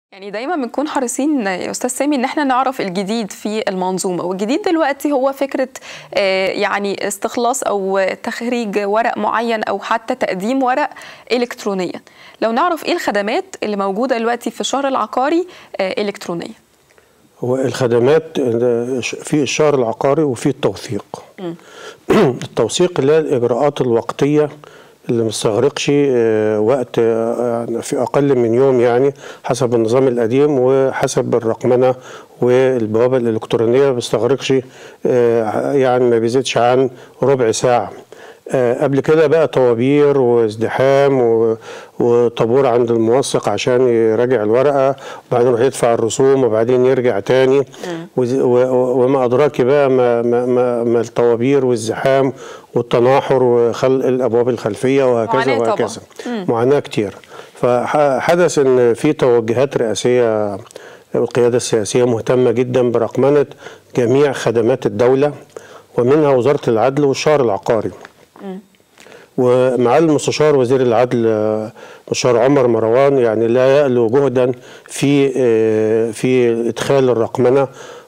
يعني دايما بنكون حريصين يا استاذ سامي ان احنا نعرف الجديد في المنظومه والجديد دلوقتي هو فكره يعني استخلاص او تخريج ورق معين او حتى تقديم ورق الكترونيا لو نعرف ايه الخدمات اللي موجوده دلوقتي في الشهر العقاري الكترونيا هو الخدمات في الشهر العقاري وفي التوثيق التوثيق اللي هي الاجراءات الوقتيه اللي ما استغرقش وقت في اقل من يوم يعني حسب النظام القديم وحسب الرقمنه والبوابه الالكترونيه ما بيستغرقش يعني ما بيزيدش عن ربع ساعه قبل كده بقى طوابير وازدحام وطابور عند الموثق عشان يراجع الورقه وبعدين يروح يدفع الرسوم وبعدين يرجع تاني وما ادراك بقى ما, ما, ما الطوابير والزحام والتناحر وخلق الابواب الخلفيه وهكذا وهكذا معاناه كتير فحدث ان في توجهات رئاسيه القياده السياسيه مهتمه جدا برقمنه جميع خدمات الدوله ومنها وزاره العدل والشهر العقاري ومع المستشار وزير العدل مستشار عمر مروان يعني لا يألو جهدا في في ادخال الرقمنه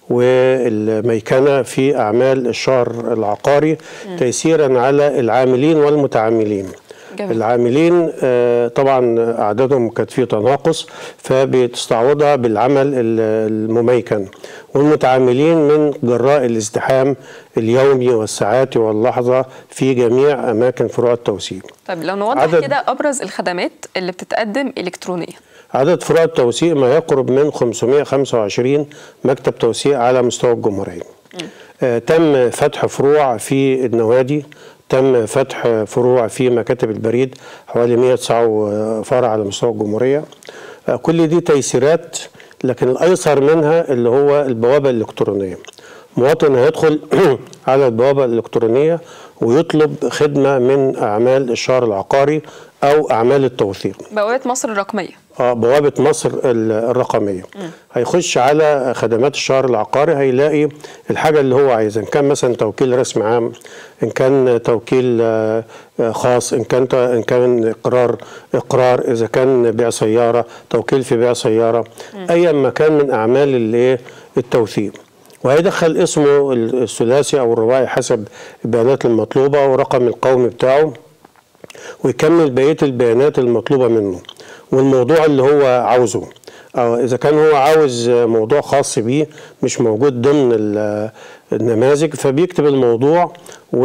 والميكنه في اعمال الشهر العقاري تيسيرا على العاملين والمتعاملين جميل. العاملين طبعا اعدادهم كانت في تناقص فبتستعوضها بالعمل المميكن والمتعاملين من جراء الازدحام اليومي والساعات واللحظه في جميع اماكن فروع التوسيع. طيب لو نوضح كده ابرز الخدمات اللي بتتقدم الكترونيا. عدد فروع التوسيع ما يقرب من 525 مكتب توسيع على مستوى الجمهوريه. آه تم فتح فروع في النوادي تم فتح فروع في مكاتب البريد حوالي 109 فرع على مستوى الجمهوريه كل دي تيسيرات لكن الايسر منها اللي هو البوابه الالكترونيه مواطن هيدخل على البوابه الالكترونيه ويطلب خدمه من اعمال الشهر العقاري او اعمال التوثيق بوابه مصر الرقميه اه بوابه مصر الرقميه م. هيخش على خدمات الشهر العقاري هيلاقي الحاجه اللي هو عايزها ان كان مثلا توكيل رسم عام ان كان توكيل خاص ان كان ان كان اقرار اقرار اذا كان بيع سياره توكيل في بيع سياره ايا ما كان من اعمال الايه التوثيق وهيدخل اسمه الثلاثي او الرباعي حسب البيانات المطلوبه ورقم القومي بتاعه ويكمل بقيه البيانات المطلوبه منه والموضوع اللي هو عاوزه أو إذا كان هو عاوز موضوع خاص بيه مش موجود ضمن النماذج فبيكتب الموضوع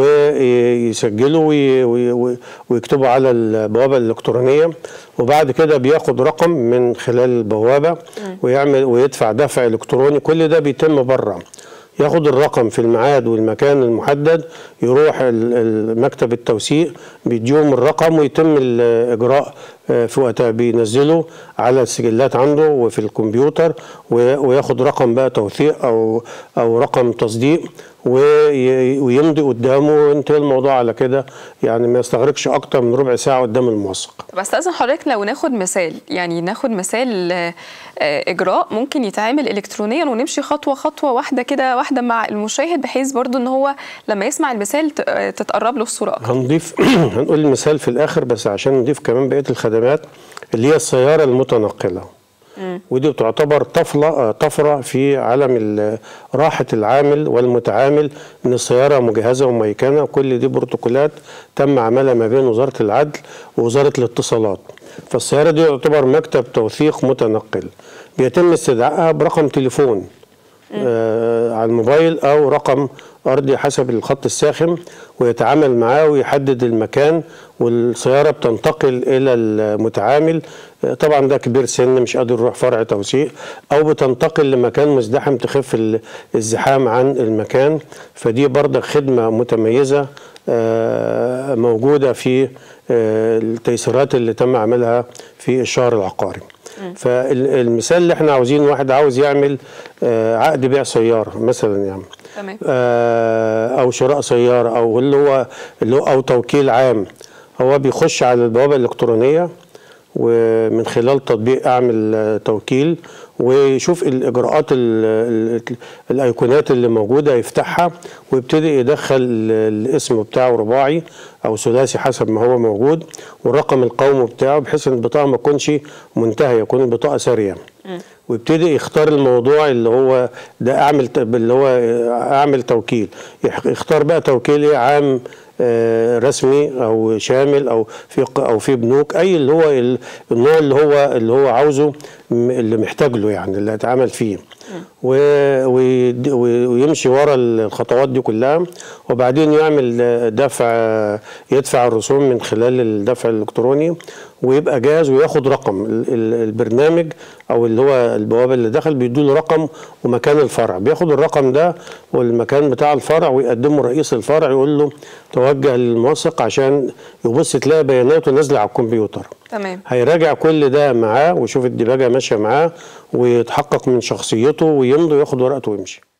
ويسجله ويكتبه على البوابة الإلكترونية وبعد كده بياخد رقم من خلال البوابة ويعمل ويدفع دفع إلكتروني كل ده بيتم بره ياخد الرقم في الميعاد والمكان المحدد يروح مكتب التوثيق بيديهم الرقم ويتم الاجراء في وقتها بينزله على السجلات عنده وفي الكمبيوتر وياخد رقم بقى توثيق او او رقم تصديق ويمضي قدامه وينتهي الموضوع على كده يعني ما يستغرقش اكتر من ربع ساعه قدام الموثق. طب استاذن حضرتك لو ناخد مثال يعني ناخد مثال اجراء ممكن يتعمل الكترونيا ونمشي خطوه خطوه واحده كده واحده مع المشاهد بحيث برضو ان هو لما يسمع المثال تتقرب له الصوره اكتر. هنضيف هنقول المثال في الاخر بس عشان نضيف كمان بقيه الخدمات اللي هي السياره المتنقله. ودي بتعتبر طفلة طفرة في عالم راحة العامل والمتعامل إن السيارة مجهزة وميكنة كل دي بروتوكولات تم عملها ما بين وزارة العدل ووزارة الاتصالات فالسيارة دي تعتبر مكتب توثيق متنقل بيتم استدعائها برقم تليفون آه على الموبايل أو رقم أرضي حسب الخط الساخن ويتعامل معاه ويحدد المكان والسيارة بتنتقل إلى المتعامل طبعا ده كبير سن مش قادر يروح فرع توثيق أو بتنتقل لمكان مزدحم تخف الزحام عن المكان فدي برضه خدمة متميزة موجودة في التيسيرات اللي تم عملها في الشهر العقاري فالمثال اللي احنا عاوزين واحد عاوز يعمل عقد بيع سيارة مثلا يعني تمام او شراء سياره او اللي هو اللي هو او توكيل عام هو بيخش على البوابه الالكترونيه ومن خلال تطبيق اعمل توكيل ويشوف الاجراءات ال ال الايقونات اللي موجوده يفتحها ويبتدي يدخل الاسم بتاعه رباعي او ثلاثي حسب ما هو موجود والرقم القومي بتاعه بحيث ان البطاقه ما تكونش منتهيه يكون البطاقه ساريه ويبتدي يختار الموضوع اللي هو ده اعمل ت- اللي هو اعمل توكيل يح- يختار بقى توكيل إيه عام آه، رسمي او شامل او في ق- او في بنوك اي اللي هو ال- النوع اللي هو اللي هو عاوزه م- اللي محتاج له يعني اللي هيتعامل فيه و- ويد- ويمشي ورا الخطوات دي كلها وبعدين يعمل دفع يدفع الرسوم من خلال الدفع الالكتروني ويبقى جاهز وياخد رقم ال- ال- البرنامج او اللي هو البوابه اللي دخل بيدوا له رقم ومكان الفرع بياخد الرقم ده والمكان بتاع الفرع ويقدمه رئيس الفرع يقول له توجه للموثق عشان يبص تلاقي بياناته نازله على الكمبيوتر تمام هيراجع كل ده معاه ويشوف الديباجه ماشيه معاه ويتحقق من شخصيته ويمضي وياخد ورقته ويمشي